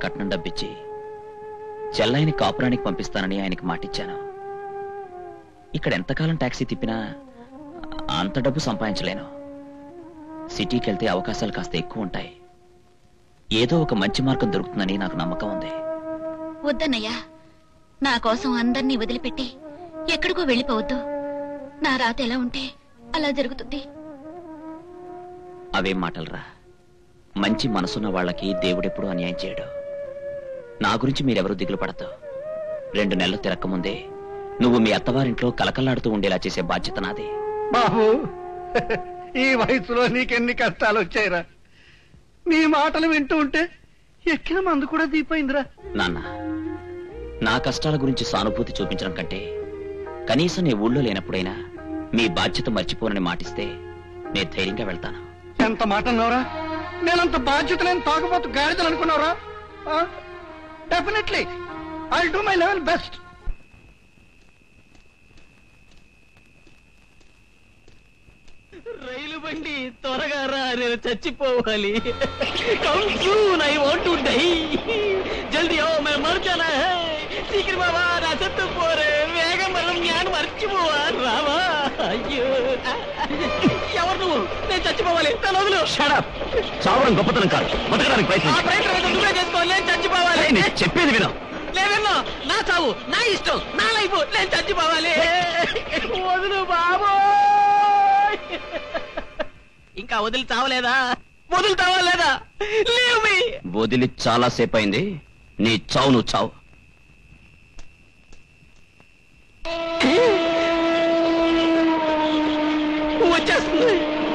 కట్నం డబ్బిచ్చి చెల్లైని కాపురానికి పంపిస్తానని ఆయనకి మాటిచ్చాను ఇక్కడ ఎంతకాలం టాక్సీ తిప్పినా అంత డబ్బు సంపాదించలేను సిటీకి వెళ్తే అవకాశాలు కాస్త ఎక్కువ ఉంటాయి ఏదో ఒక మంచి మార్గం దొరుకుతుందని నాకు నమ్మకం ఉంది వద్దన్నయ్యా నా కోసం అందర్నీ వదిలిపెట్టి ఎక్కడికో వెళ్ళిపోవద్దు నా రాత ఎలా ఉంటే అలా జరుగుతుంది అవేం మాటలరా మంచి మనసున్న వాళ్ళకి దేవుడెప్పుడు అన్యాయం చేయడు నా గురించి మీరెవరూ దిగులు పడతావు రెండు నెలలు తిరక్కముందే నువ్వు మీ అత్తవారింట్లో కలకల్లాడుతూ ఉండేలా చేసే బాధ్యత నాది బాబు ఈ వయసులో నీకెన్ని కష్టాలు వచ్చాయిరా నీ మాటలు వింటూ ఉంటే ఎక్కిన మందు కూడా దీపోయిందిరా నాన్న నా కష్టాల గురించి సానుభూతి చూపించడం కంటే కనీసం నీ ఊళ్ళో లేనప్పుడైనా మీ బాధ్యత మర్చిపోనని మాటిస్తే నేను ధైర్యంగా వెళ్తాను ఎంత మాట అన్నావురా నేనంత బాధ్యత లేని తాగబోతు గాడిదలు అనుకున్నావురా definitely I do my level best రైలు బండి త్వరగా రా నేను చచ్చిపోవాలి come soon I want to die జల్దీ ఓ మే మర్ జానా హై శీఘ్రం బాబా నా సత్తు పోరే వేగం మనం జ్ఞానం మర్చిపోవా రావా అయ్యో ఎవరు నువ్వు నేను చచ్చిపోవాలి తన వదులు షడప్ చావడం గొప్పతనం కాదు బతకడానికి ఆ ప్రయత్నం ఏదో నువ్వే చేసుకోవాలి నేను చచ్చిపోవాలి చెప్పేది విను లేదన్నా నా చావు నా ఇష్టం నా లైఫ్ నేను చచ్చిపోవాలి వదులు బాబు ఇంకా వదిలి చావలేదా వదులుతావా లేదా లీవ్ మీ వదిలి చాలా సేపు అయింది నీ చావు నువ్వు చావు వచ్చేస్తుంది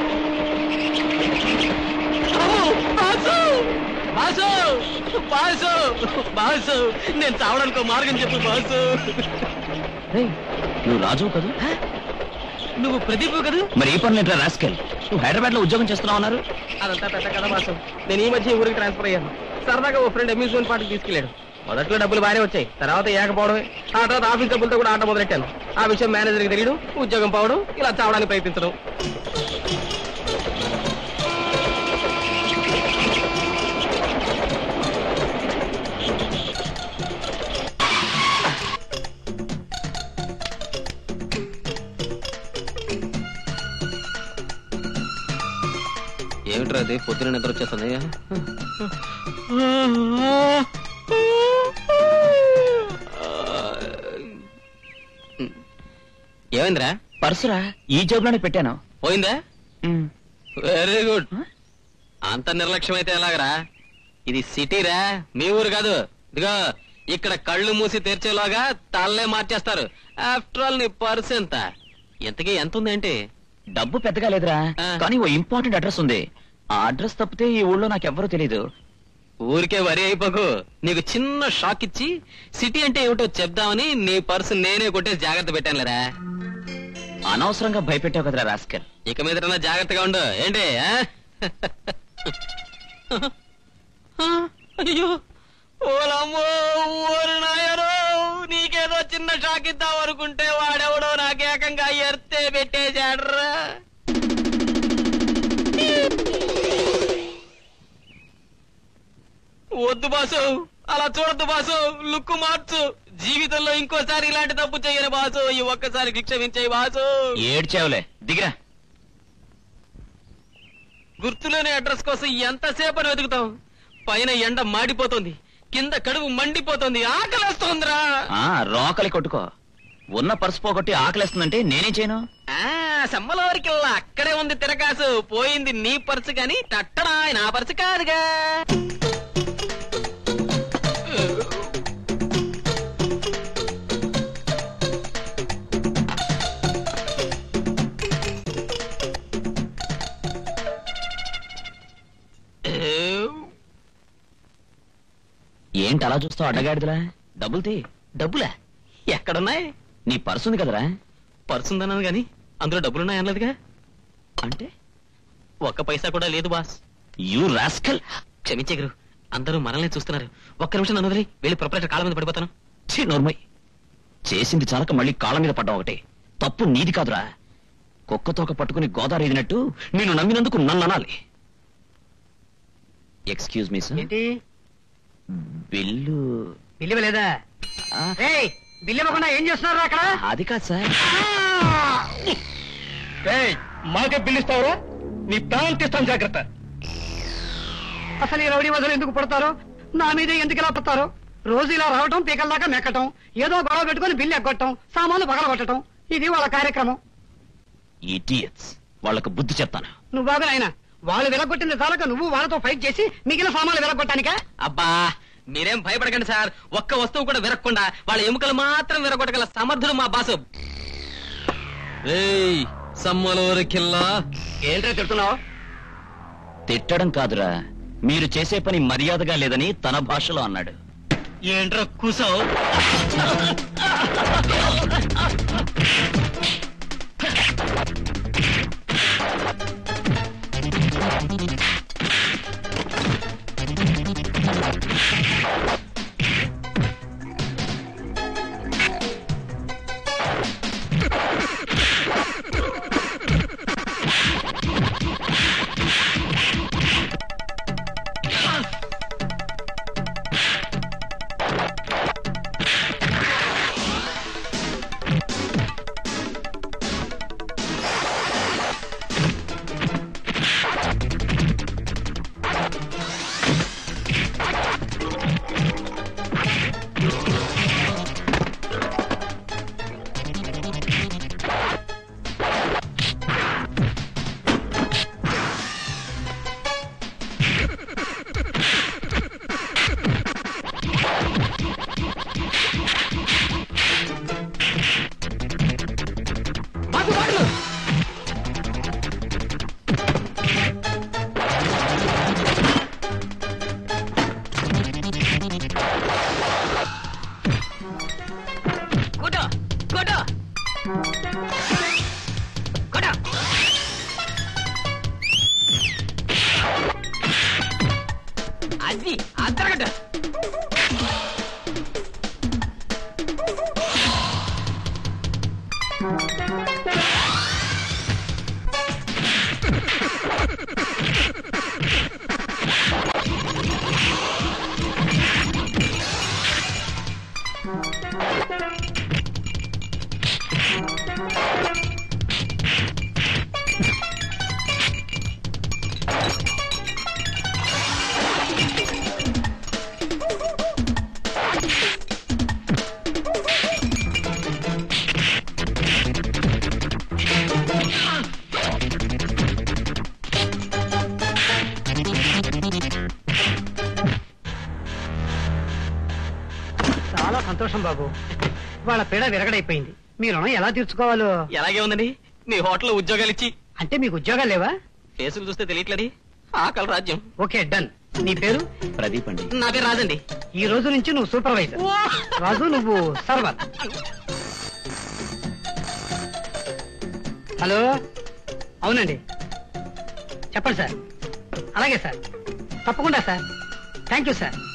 అమ్మో, బాసు బాసు బాసు బాసు నేను చావడానికి ఒక మార్గం చెప్పు బాసు నువ్వు రాజు కదా నువ్వు ప్రదీప్ కదా మరి ఈ పనులు ఏంట్రా రాస్కెల్ నువ్వు హైదరాబాద్ లో ఉద్యోగం చేస్తున్నావు అన్నారు అదంతా పెద్ద కథ బాసు నేను ఈ మధ్య ఈ ఊరికి ట్రాన్స్ఫర్ అయ్యాను సరదాగా ఓ ఫ్రెండ్ అమ్యూజ్మెంట్ పార్టీకి తీసుకెళ్ళాడు మొదట్లో డబ్బులు బాగానే వచ్చాయి తర్వాత ఏకపోవడమే ఆ తర్వాత ఆఫీస్ డబ్బులతో కూడా ఆట మొదలెట్టాను ఆ విషయం మేనేజర్కి తెలియడం ఉద్యోగం పోవడం ఇలా చావడానికి ప్రయత్నించడం ఏమిట్రా అది పొద్దున నిద్ర వచ్చేస్తుంది ఏమైందిరా పర్సురా ఈ జేబులోనే పెట్టాను పోయిందా ఉమ్. వెరీ గుడ్ అంత నిర్లక్ష్యం అయితే ఎలాగరా ఇది సిటీరా మీ ఊరు కాదు ఇదిగో ఇక్కడ కళ్ళు మూసి తెరిచేలోగా తల్లే మార్చేస్తారు ఆఫ్టర్ ఆల్ నీ పర్స్ ఎంత ఎంతకీ ఎంత ఉంది అంటే డబ్బు పెద్దగా లేదురా ఆ. కానీ ఓ ఇంపార్టెంట్ అడ్రస్ ఉంది ఆ అడ్రస్ తప్పితే ఈ ఊళ్ళో నాకెవ్వరూ తెలీదు ఊరికే వరి అయిపోకు నీకు చిన్న షాక్ ఇచ్చి సిటీ అంటే ఏమిటో చెప్దామని నీ పర్సు నేనే కొట్టేసి జాగ్రత్త పెట్టానులేరా అనవసరంగా భయపెట్టావు కదరా రాస్కర్ ఇక మీద జాగ్రత్తగా ఉండు ఏంటి ఆ? ఆ, అయ్యో ఓలమ్మో ఓరి నాయనో నీకేదో చిన్న షాక్ ఇద్దాం అనుకుంటే వాడెవడో నాకేకంగా ఎర్తే పెట్టేశాడ్రా వద్దు బాసు అలా చూడద్దు బాసు లుక్కు మార్చు జీవితంలో ఇంకోసారి ఇలాంటి తప్పు చెయ్యను బాసు ఈ ఒక్కసారి క్షమించేయి బాసు ఏడ్చావులే దిగిరా గుర్తులేని అడ్రస్ కోసం ఎంతసేపని వెతుకుతాం పైన ఎండ మాడిపోతుంది కింద కడుపు మండిపోతుంది ఆకలేస్తోందిరా ఆ రోకలి కొట్టుకో ఉన్న పర్సు పోగొట్టి ఆకలేస్తుందంటే నేనేం చేయను ఆ సమ్మలోరికిల్లా అక్కడే ఉంది తిరకాసు పోయింది నీ పర్సు గాని తట్టడా నా పర్సు కాదుగా ఏంటి అలా చూస్తావు అడ్డగాడిదలా డబ్బులు తీ డబ్బులా ఎక్కడున్నాయి నీ పర్సు ఉంది కదరా పర్సు ఉందన్నాను గాని అందులో డబ్బులున్నాయి అనలేదుగా అంటే ఒక్క పైసా కూడా లేదు బాస్ యూ రాస్కల్ క్షమించే గురు అందరూ మనల్ని చూస్తున్నారు ఒక్క నిమిషం నన్ను వదిలి వెళ్ళి ప్రొపరేటర్ కాళ్ళ మీద పడిపోతాను ఛీ నోర్మై చేసింది చాలక మళ్ళీ కాళ్ళ మీద పడ్డావు ఒకటి తప్పు నీది కాదురా కుక్కతోక పట్టుకుని గోదావరి ఎదినట్టు నేను నమ్మినందుకు నన్ను అనాలి ఎక్స్క్యూజ్ మీ సార్ ఏంటి బిల్లు బిల్లు లేదా ఆ, ఏయ్ బిల్లు ఇవ్వకుండా ఏం చేస్తున్నారు అక్కడ అది కాదు సార్ మాకే బిల్లు ఇస్తావురా నీ ప్రాణం తీస్తాం జాగ్రత్త అసలు ఈ రౌడీ వదలు ఎందుకు పుడతారు నా మీదే ఎందుకు ఇలా పుడతారు రోజు ఇలా రావటం పీకల దాకా మెక్కటం ఏదో గొడవ పెట్టుకుని బిల్లు ఎగ్గొట్టడం సామాన్లు పగలగొట్టడం ఇది వాళ్ళ కార్యక్రమం ఇడియట్స్ వాళ్ళకు బుద్ధి చెప్తాను నువ్వు బాగా నాయనా వాళ్ళు విలగొట్టింది చాలక నువ్వు వాళ్ళతో ఫైట్ చేసి మిగిలిన సామాన్లు విలగొట్టానికా అబ్బా మీరేం భయపడకండి సార్ ఒక్క వస్తువు కూడా విరగకుండా వాళ్ళ ఎముకలు మాత్రం విరగొట్టగల సమర్థుడు మా బాసు ఏయ్ సమ్మలోరికిల్లా ఏంట్రా తిడుతున్నావు తిట్టడం కాదురా మీరు చేసే పని మర్యాదగా లేదని తన భాషలో అన్నాడు ఏంట్రా కూసావు కొట్ట కొట్ట కొట్ట అది అద్దరగట్ట చాలా సంతోషం బాబు వాళ్ళ పీడ విరగడైపోయింది మీ రుణం ఎలా తీర్చుకోవాలో ఎలాగే ఉందండి మీ హోటల్లో ఉద్యోగాలు ఇచ్చి అంటే మీకు ఉద్యోగాలు లేవా ఫేసులు చూస్తే తెలియట్లేదు ఆకలి రాజ్యం ఓకే డన్ నీ పేరు ప్రదీప్ అండి నా పేరు రాజండి ఈ రోజు నుంచి నువ్వు సూపర్వైజర్ రాజు నువ్వు సర్వర్ హలో అవునండి చెప్పండి సార్ అలాగే సార్ తప్పకుండా sir thank you sir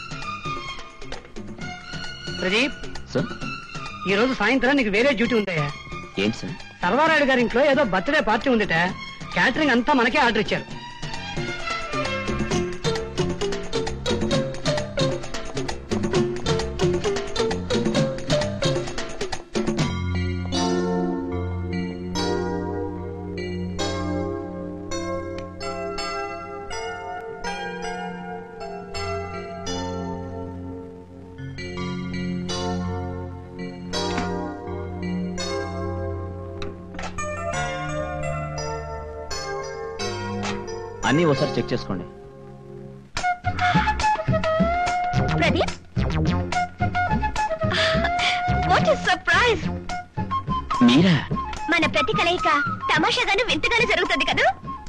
Pradeep sir ఈ రోజు సాయంత్రం నీకు వేరే డ్యూటీ ఉందయ్యా ఏంటి సార్ సర్వారాయుడు గారి ఇంట్లో ఏదో బర్త్డే పార్టీ ఉందిట క్యాటరింగ్ అంతా మనకే ఆర్డర్ ఇచ్చారు అన్నీ ఒకసారి చెక్ చేసుకోండి ప్రదీప్ వాట్ ఇస్ సర్ప్రైజ్ మీరా మన ప్రతి కలయిక తమాషాగాను వింతగానే జరుగుతుంది కదా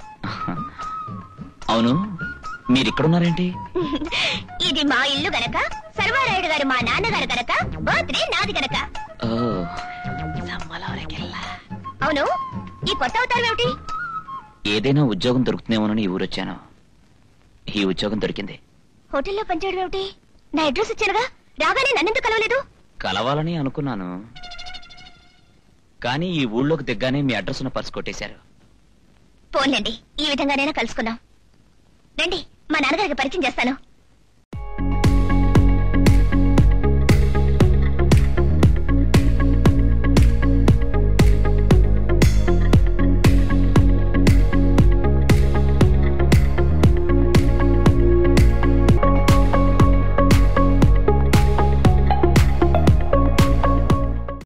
అవును మీరు ఇక్కడున్నారేంటి ఇది మా ఇల్లు గనక సర్వారాయుడు గారు మా నాన్నగారు గనక బర్త్డే నాది గనక ఓ అవును ఈ కొత్త అవతారం ఏమిటి ఏదైనా ఉద్యోగం దొరుకుతుందేమోనని ఈ ఊరొచ్చాను ఈ ఉద్యోగం దొరికింది హోటల్లో పనిచేయడం ఏమిటి నా అడ్రస్ ఇచ్చానుగా రాగానే నన్నెందుకు కలవలేదు కలవాలని అనుకున్నాను కానీ ఈ ఊళ్ళోకి దిగ్గానే మీ అడ్రస్ ఉన్న పర్స్ కొట్టేశారు పోన్లేండి ఈ విధంగానైనా కలుసుకుందాం రండి మా నాన్నగారికి పరిచయం చేస్తాను